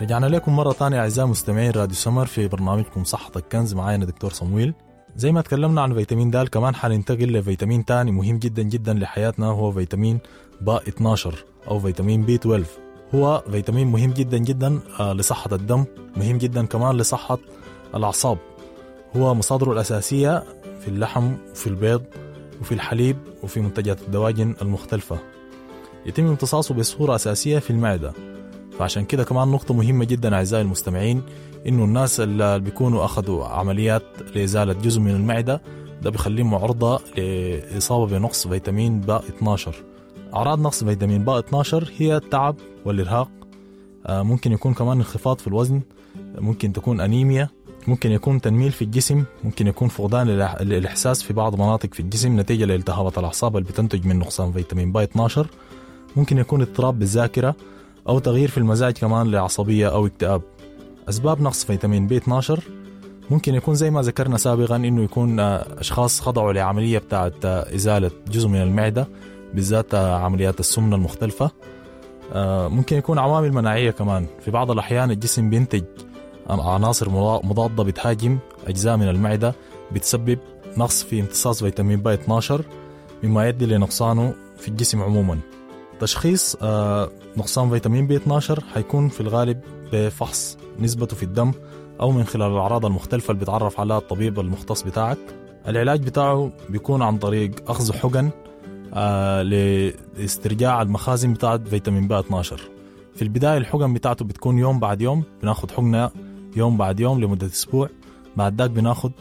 رجعنا لكم مرة تانية أعزائي مستمعين راديو سمر في برنامجكم صحة الكنز معانا دكتور صمويل زي ما تكلمنا عن فيتامين د كمان حننتقل لفيتامين تاني مهم جدا جدا لحياتنا هو فيتامين باء 12 أو فيتامين بي 12 هو فيتامين مهم جدا جدا آه، لصحة الدم مهم جدا كمان لصحة الأعصاب هو مصادره الأساسية في اللحم وفي البيض وفي الحليب وفي منتجات الدواجن المختلفة يتم امتصاصه بصورة أساسية في المعدة فعشان كده كمان نقطة مهمة جدا أعزائي المستمعين إنه الناس اللي بيكونوا أخذوا عمليات لإزالة جزء من المعدة ده بيخليهم عرضة لإصابة بنقص فيتامين باء 12 أعراض نقص فيتامين باء 12 هي التعب والإرهاق آه، ممكن يكون كمان انخفاض في الوزن ممكن تكون أنيميا ممكن يكون تنميل في الجسم ممكن يكون فقدان الإح- الإحساس في بعض مناطق في الجسم نتيجة لالتهابات الأعصاب اللي بتنتج من نقصان فيتامين باء 12 ممكن يكون اضطراب بالذاكرة أو تغيير في المزاج كمان لعصبية أو اكتئاب أسباب نقص فيتامين بي 12 ممكن يكون زي ما ذكرنا سابقا إنه يكون آه، أشخاص خضعوا لعملية بتاعة آه، إزالة جزء من المعدة بالذات آه، عمليات السمنة المختلفة آه، ممكن يكون عوامل مناعية كمان في بعض الأحيان الجسم بينتج عناصر مضا- مضادة بتهاجم أجزاء من المعدة بتسبب نقص في امتصاص فيتامين بي 12 مما يؤدي لنقصانه في الجسم عموما تشخيص آه، نقصان فيتامين بي 12 حيكون في الغالب بفحص نسبته في الدم أو من خلال الأعراض المختلفة اللي بيتعرف عليها الطبيب المختص بتاعك العلاج بتاعه بيكون عن طريق أخذ حقن آه لاسترجاع المخازن بتاعت فيتامين بي 12 في البداية الحقن بتاعته بتكون يوم بعد يوم بناخد حقنة يوم بعد يوم لمدة أسبوع بعد ذاك بناخد